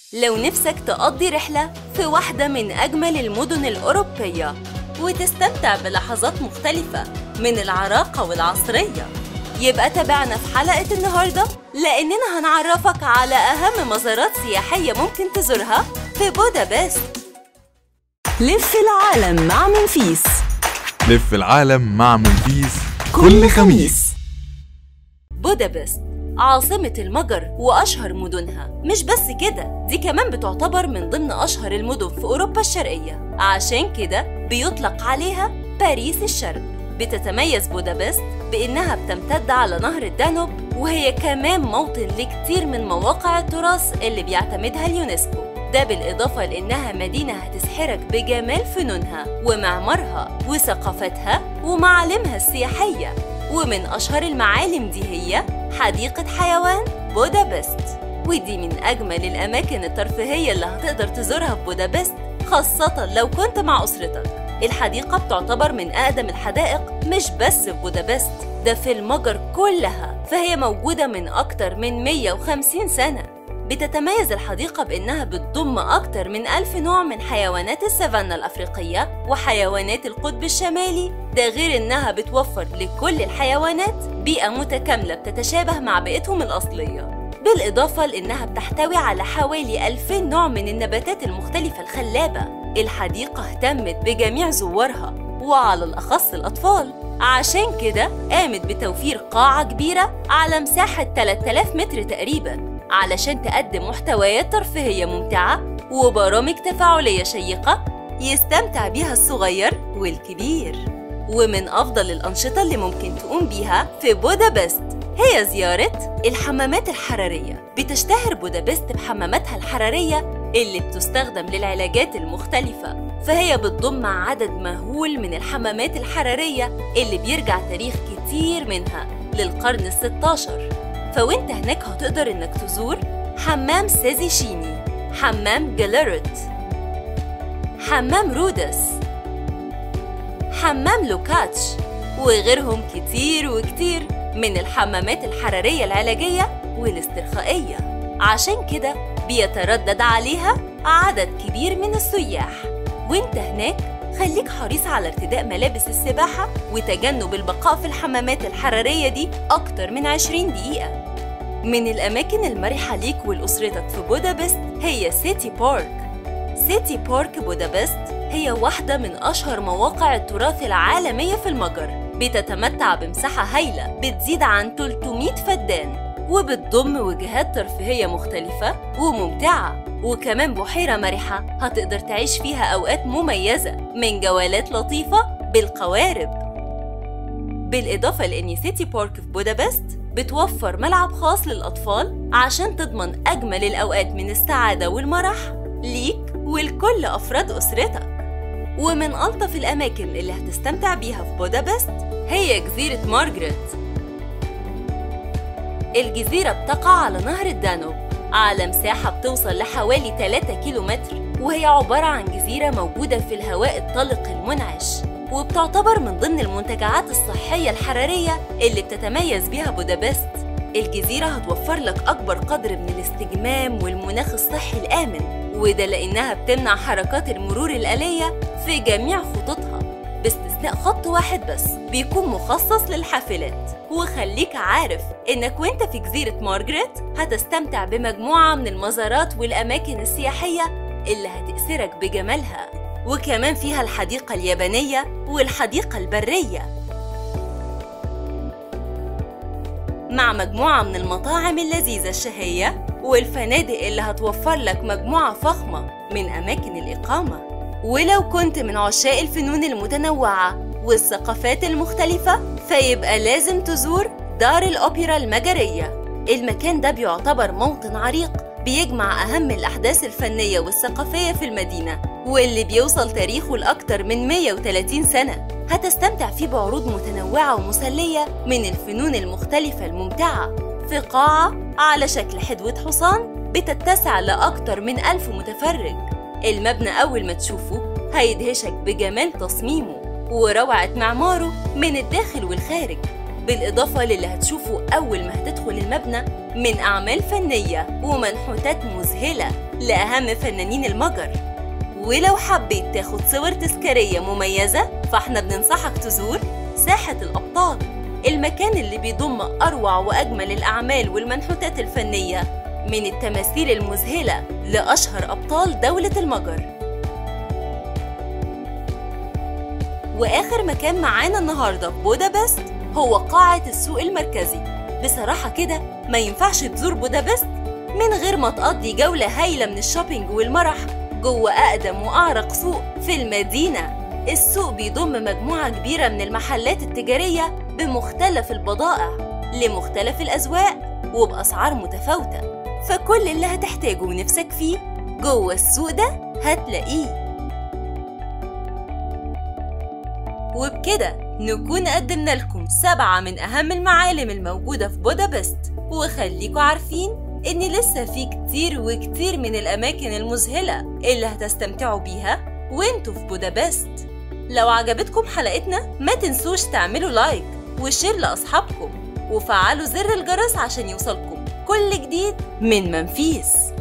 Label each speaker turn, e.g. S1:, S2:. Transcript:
S1: لو نفسك تقضي رحلة في واحدة من أجمل المدن الأوروبية وتستمتع بلحظات مختلفة من العراقة والعصرية يبقى تابعنا في حلقة النهاردة لأننا هنعرفك على أهم مزارات سياحية ممكن تزورها في بودابست لف العالم مع منفيس
S2: لف العالم مع منفيس كل خميس
S1: بودابست عاصمة المجر وأشهر مدنها مش بس كده دي كمان بتعتبر من ضمن أشهر المدن في أوروبا الشرقية عشان كده بيطلق عليها باريس الشرق بتتميز بودابست بإنها بتمتد على نهر الدانوب وهي كمان موطن لكتير من مواقع التراث اللي بيعتمدها اليونسكو ده بالإضافة لإنها مدينة هتسحرك بجمال فنونها ومعمارها وثقافتها ومعالمها السياحية ومن أشهر المعالم دي هي حديقة حيوان بودابست ودي من أجمل الأماكن الترفيهية اللي هتقدر تزورها في بودابست خاصة لو كنت مع أسرتك الحديقة بتعتبر من أقدم الحدائق مش بس في بودابست ده في المجر كلها فهي موجودة من أكتر من 150 سنة بتتميز الحديقة بإنها بتضم أكتر من ألف نوع من حيوانات السافانا الأفريقية وحيوانات القطب الشمالي ده غير إنها بتوفر لكل الحيوانات بيئة متكاملة بتتشابه مع بيئتهم الأصلية بالإضافة لإنها بتحتوي على حوالي 2000 نوع من النباتات المختلفة الخلابة الحديقة اهتمت بجميع زوارها وعلى الأخص الأطفال عشان كده قامت بتوفير قاعة كبيرة على مساحة 3000 متر تقريباً علشان تقدم محتويات ترفيهية ممتعة وبرامج تفاعلية شيقة يستمتع بيها الصغير والكبير ومن أفضل الأنشطة اللي ممكن تقوم بيها في بودابست هي زيارة الحمامات الحرارية بتشتهر بودابست بحماماتها الحرارية اللي بتستخدم للعلاجات المختلفة فهي بتضم عدد مهول من الحمامات الحرارية اللي بيرجع تاريخ كتير منها للقرن الستاشر فوانت هناك هتقدر انك تزور حمام سازيشيني حمام جاليرت حمام رودس حمام لوكاتش وغيرهم كتير وكتير من الحمامات الحرارية العلاجية والاسترخائية عشان كده بيتردد عليها عدد كبير من السياح وانت هناك خليك حريص على ارتداء ملابس السباحة وتجنب البقاء في الحمامات الحرارية دي أكتر من 20 دقيقة من الأماكن المرحة ليك ولأسرتك في بودابست هي سيتي بارك سيتي بارك بودابست هي واحدة من أشهر مواقع التراث العالمية في المجر بتتمتع بمساحة هايلة بتزيد عن 300 فدان وبتضم وجهات ترفيهية مختلفة وممتعة وكمان بحيرة مرحة هتقدر تعيش فيها أوقات مميزة من جولات لطيفة بالقوارب بالإضافة لأن سيتي بارك في بودابست بتوفر ملعب خاص للأطفال عشان تضمن أجمل الأوقات من السعادة والمرح ليك ولكل أفراد أسرتك ومن ألطف الأماكن اللي هتستمتع بيها في بودابست هي جزيرة مارغريت الجزيرة بتقع على نهر الدانوب على مساحة بتوصل لحوالي 3 كيلومتر وهي عبارة عن جزيرة موجودة في الهواء الطلق المنعش وبتعتبر من ضمن المنتجعات الصحية الحرارية اللي بتتميز بيها بودابست الجزيرة هتوفر لك أكبر قدر من الاستجمام والمناخ الصحي الآمن وده لأنها بتمنع حركات المرور الآلية في جميع خطوطها باستثناء خط واحد بس بيكون مخصص للحافلات وخليك عارف إنك وإنت في جزيرة مارغريت هتستمتع بمجموعة من المزارات والأماكن السياحية اللي هتأثرك بجمالها وكمان فيها الحديقة اليابانية والحديقة البرية مع مجموعة من المطاعم اللذيذة الشهية والفنادق اللي هتوفر لك مجموعة فخمة من أماكن الإقامة ولو كنت من عشاق الفنون المتنوعة والثقافات المختلفة فيبقى لازم تزور دار الأوبرا المجرية المكان ده بيعتبر موطن عريق بيجمع أهم الأحداث الفنية والثقافية في المدينة واللي بيوصل تاريخه لأكتر من 130 سنة هتستمتع فيه بعروض متنوعة ومسلية من الفنون المختلفة الممتعة في قاعة على شكل حدوة حصان بتتسع لأكتر من ألف متفرج المبنى أول ما تشوفه هيدهشك بجمال تصميمه وروعة معماره من الداخل والخارج بالإضافة للي هتشوفه أول ما هتدخل المبنى من أعمال فنية ومنحوتات مذهلة لأهم فنانين المجر ولو حبيت تاخد صور تذكارية مميزة فاحنا بننصحك تزور ساحة الأبطال المكان اللي بيضم أروع وأجمل الأعمال والمنحوتات الفنية من التماثيل المذهلة لأشهر أبطال دولة المجر وآخر مكان معانا النهاردة في بودابست هو قاعة السوق المركزي بصراحة كده ما ينفعش تزور بودابست من غير ما تقضي جولة هايلة من الشوبينج والمرح جوه أقدم وأعرق سوق في المدينة السوق بيضم مجموعة كبيرة من المحلات التجارية بمختلف البضائع لمختلف الأذواق وبأسعار متفاوتة فكل اللي هتحتاجه ونفسك فيه جوه السوق ده هتلاقيه وبكده نكون قدمنا لكم سبعة من أهم المعالم الموجودة في بودابست وخليكوا عارفين إن لسه في كتير وكتير من الأماكن المذهلة اللي هتستمتعوا بيها وانتوا في بودابست لو عجبتكم حلقتنا ما تنسوش تعملوا لايك وشير لأصحابكم وفعلوا زر الجرس عشان يوصلكم كل جديد من منفيس